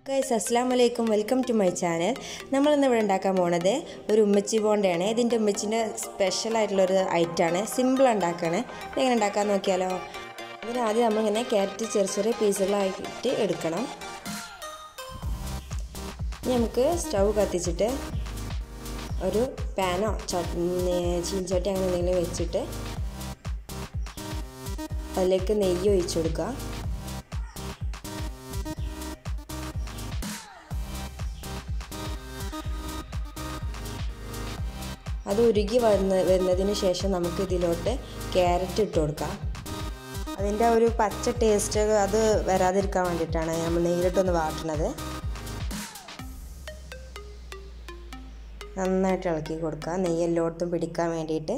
guys അസ്സാം വലൈക്കും welcome to my channel നമ്മളിന്ന് ഇവിടെ ഉണ്ടാക്കാൻ പോണത് ഒരു ഉമ്മച്ചി ബോണ്ടയാണ് ഇതിൻ്റെ ഉമ്മച്ചിൻ്റെ സ്പെഷ്യൽ ആയിട്ടുള്ളൊരു ഐറ്റമാണ് സിമ്പിൾ ഉണ്ടാക്കുകയാണ് ഇതെങ്ങനെ ഉണ്ടാക്കാൻ നോക്കിയാലോ ഇതിന് ആദ്യം നമ്മളിങ്ങനെ ക്യാരറ്റ് ചെറിയ ചെറിയ പീസുകളായിട്ട് എടുക്കണം ഇനി നമുക്ക് സ്റ്റൗ കത്തിച്ചിട്ട് ഒരു പാനോ ചീൻചട്ടി അങ്ങനെ എന്തെങ്കിലും വെച്ചിട്ട് അതിലേക്ക് നെയ്യ് ഒഴിച്ചു കൊടുക്കുക അത് ഉരുകി വന്ന് വരുന്നതിന് ശേഷം നമുക്ക് ഇതിലോട്ട് ക്യാരറ്റ് ഇട്ട് കൊടുക്കാം അതിൻ്റെ ഒരു പച്ച ടേസ്റ്റ് അത് വരാതിരിക്കാൻ വേണ്ടിയിട്ടാണ് നമ്മൾ നെയ്യിലിട്ടൊന്ന് വാട്ടുന്നത് നന്നായിട്ട് ഇളക്കി കൊടുക്കുക നെയ്യ് എല്ലായിടത്തും പിടിക്കാൻ വേണ്ടിയിട്ട്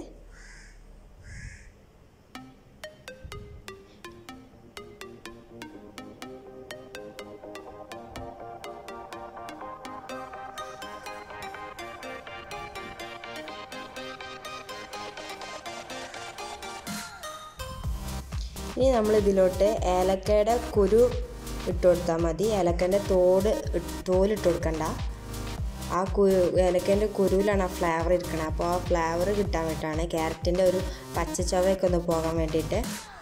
ഇനി നമ്മൾ ഇതിലോട്ട് ഏലക്കയുടെ കുരു ഇട്ട് കൊടുത്താൽ മതി ഏലക്കൻ്റെ തോട് തോലിട്ട് കൊടുക്കണ്ട ആ കുരു ഏലക്കൻ്റെ കുരുവിലാണ് ആ ഫ്ലേവർ ഇരിക്കുന്നത് അപ്പോൾ ആ ഫ്ലേവർ കിട്ടാൻ വേണ്ടിയിട്ടാണ് ക്യാരറ്റിൻ്റെ ഒരു പച്ച ചവയൊക്കെ ഒന്ന് പോകാൻ വേണ്ടിയിട്ട്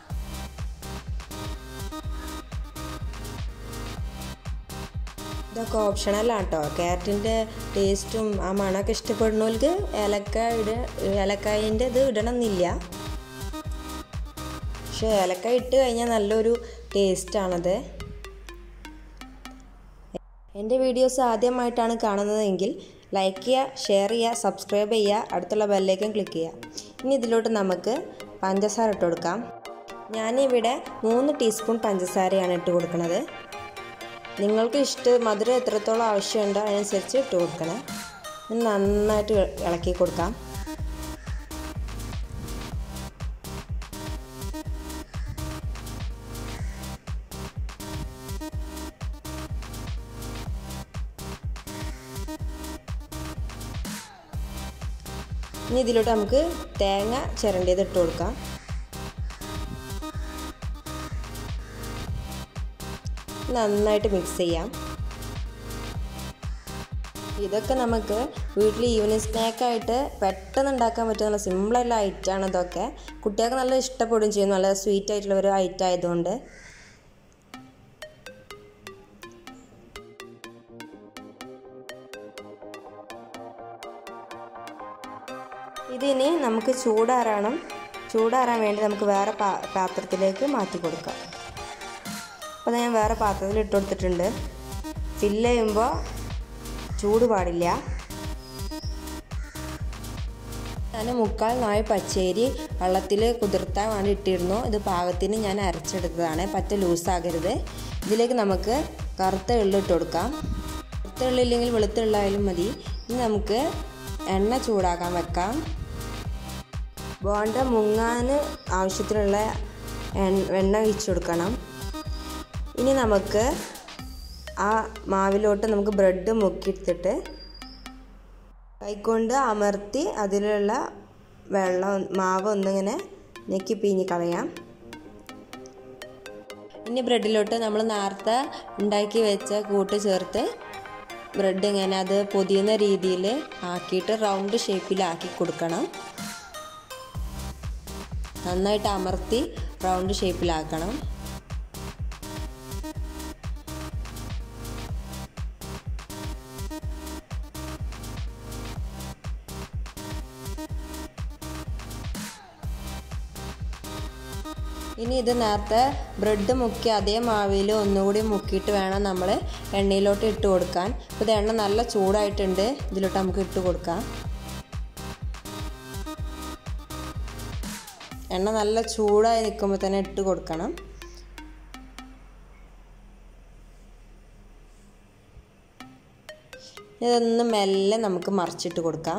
ഇതൊക്കെ ഓപ്ഷണലാണ് കേട്ടോ ക്യാരറ്റിൻ്റെ ടേസ്റ്റും ആ മണമൊക്കെ ഇഷ്ടപ്പെടുന്നവർക്ക് ഏലക്ക ഇട ഏലക്കായൻ്റെ ഇത് ഇടണമെന്നില്ല പക്ഷേ ഏലക്ക ഇട്ട് കഴിഞ്ഞാൽ നല്ലൊരു ടേസ്റ്റാണത് എൻ്റെ വീഡിയോസ് ആദ്യമായിട്ടാണ് കാണുന്നതെങ്കിൽ ലൈക്ക് ചെയ്യുക ഷെയർ ചെയ്യുക സബ്സ്ക്രൈബ് ചെയ്യുക അടുത്തുള്ള ബെല്ലേക്കും ക്ലിക്ക് ചെയ്യുക ഇനി ഇതിലോട്ട് നമുക്ക് പഞ്ചസാര ഇട്ട് കൊടുക്കാം ഞാനിവിടെ മൂന്ന് ടീസ്പൂൺ പഞ്ചസാരയാണ് ഇട്ട് കൊടുക്കുന്നത് നിങ്ങൾക്ക് ഇഷ്ട മധുരം എത്രത്തോളം ആവശ്യമുണ്ടോ അതിനനുസരിച്ച് ഇട്ട് കൊടുക്കണം നന്നായിട്ട് ഇളക്കി കൊടുക്കാം ഇനി ഇതിലോട്ട് നമുക്ക് തേങ്ങ ചിരണ്ടിയത് ഇട്ട് കൊടുക്കാം നന്നായിട്ട് മിക്സ് ചെയ്യാം ഇതൊക്കെ നമുക്ക് വീട്ടിൽ ഈവനിങ് സ്നാക്കായിട്ട് പെട്ടെന്ന് ഉണ്ടാക്കാൻ പറ്റുന്ന സിമ്പിളായിട്ടുള്ള ഐറ്റമാണ് ഇതൊക്കെ കുട്ടികൾക്ക് നല്ല ഇഷ്ടപ്പെടുകയും ചെയ്യും നല്ല സ്വീറ്റ് ആയിട്ടുള്ള ഒരു ഐറ്റം ആയതുകൊണ്ട് ഇതിനി നമുക്ക് ചൂടാറാണം ചൂടാറാൻ വേണ്ടി നമുക്ക് വേറെ പാ പാത്രത്തിലേക്ക് മാറ്റി കൊടുക്കാം അപ്പോൾ ഞാൻ വേറെ പാത്രത്തിൽ ഇട്ട് കൊടുത്തിട്ടുണ്ട് ഫില്ല് ചെയ്യുമ്പോൾ ചൂട് പാടില്ല ഞാൻ മുക്കാൽ നായ പച്ചേരി വെള്ളത്തിൽ കുതിർത്താൻ വേണ്ടി ഇട്ടിരുന്നു ഇത് പാകത്തിന് ഞാൻ അരച്ചെടുത്തതാണ് പറ്റ ലൂസാകരുത് ഇതിലേക്ക് നമുക്ക് കറുത്ത എള്ളിട്ട് കൊടുക്കാം കറുത്ത എള്ളില്ലെങ്കിൽ വെളുത്ത എള്ളായാലും മതി ഇനി നമുക്ക് എണ്ണ ചൂടാക്കാൻ വെക്കാം ബോണ്ട മുങ്ങാൻ ആവശ്യത്തിനുള്ള എണ്ണ ഒഴിച്ചു കൊടുക്കണം ഇനി നമുക്ക് ആ മാവിലോട്ട് നമുക്ക് ബ്രെഡ് മുക്കിയെടുത്തിട്ട് കൈകൊണ്ട് അമർത്തി അതിലുള്ള വെള്ളം മാവ് ഒന്നിങ്ങനെ ഞെക്കി പിഞ്ഞ് കളയാം ഇനി ബ്രെഡിലോട്ട് നമ്മൾ നേരത്തെ ഉണ്ടാക്കി വെച്ച കൂട്ട് ചേർത്ത് ബ്രെഡ് ഇങ്ങനെ അത് പൊതിയുന്ന രീതിയിൽ ആക്കിയിട്ട് റൗണ്ട് ഷേപ്പിലാക്കി കൊടുക്കണം നന്നായിട്ട് അമർത്തി റൗണ്ട് ഷേപ്പിലാക്കണം ഇനി ഇത് നേരത്തെ ബ്രെഡ് മുക്കി അതേ മാവിൽ ഒന്നുകൂടി മുക്കിയിട്ട് വേണം നമ്മൾ എണ്ണയിലോട്ട് ഇട്ട് കൊടുക്കാൻ ഇപ്പോൾ ഇത് എണ്ണ നല്ല ചൂടായിട്ടുണ്ട് ഇതിലോട്ട് നമുക്ക് ഇട്ട് കൊടുക്കാം എണ്ണ നല്ല ചൂടായി നിൽക്കുമ്പോൾ തന്നെ ഇട്ട് കൊടുക്കണം ഇതൊന്ന് മെല്ലെ നമുക്ക് മറിച്ചിട്ട് കൊടുക്കാം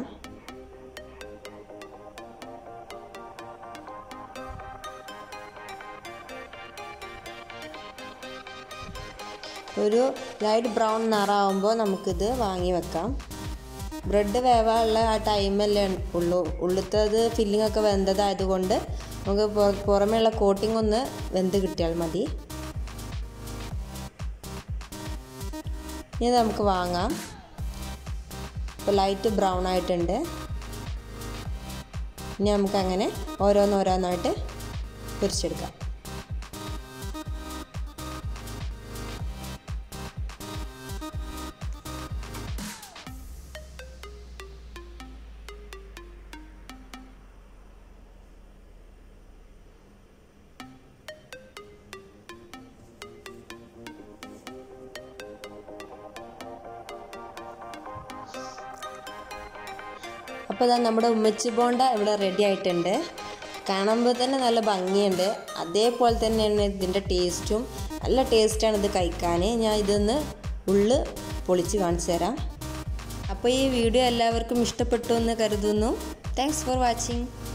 ഒരു ലൈറ്റ് ബ്രൗൺ നിറാവുമ്പോൾ നമുക്കിത് വാങ്ങി വെക്കാം ബ്രെഡ് വേവാനുള്ള ആ ടൈമല്ലേ ഉള്ളൂ ഉള്ളിത്തത് ഫില്ലിംഗ് ഒക്കെ വെന്തതായതുകൊണ്ട് നമുക്ക് പുറമേയുള്ള കോട്ടിംഗ് ഒന്ന് വെന്ത് കിട്ടിയാൽ മതി ഇനി നമുക്ക് വാങ്ങാം ഇപ്പോൾ ലൈറ്റ് ബ്രൗൺ ആയിട്ടുണ്ട് ഇനി നമുക്കങ്ങനെ ഓരോന്നോരോന്നായിട്ട് പൊരിച്ചെടുക്കാം അപ്പോൾ ഇതാ നമ്മുടെ ഉമ്മച്ചി ബോണ്ട ഇവിടെ റെഡി ആയിട്ടുണ്ട് കാണുമ്പോൾ തന്നെ നല്ല ഭംഗിയുണ്ട് അതേപോലെ തന്നെയാണ് ഇതിൻ്റെ ടേസ്റ്റും നല്ല ടേസ്റ്റാണ് ഇത് കഴിക്കാൻ ഞാൻ ഇതൊന്ന് ഉള്ള് പൊളിച്ച് കാണിച്ചു തരാം അപ്പോൾ ഈ വീഡിയോ എല്ലാവർക്കും ഇഷ്ടപ്പെട്ടു എന്ന് കരുതുന്നു താങ്ക്സ് ഫോർ വാച്ചിങ്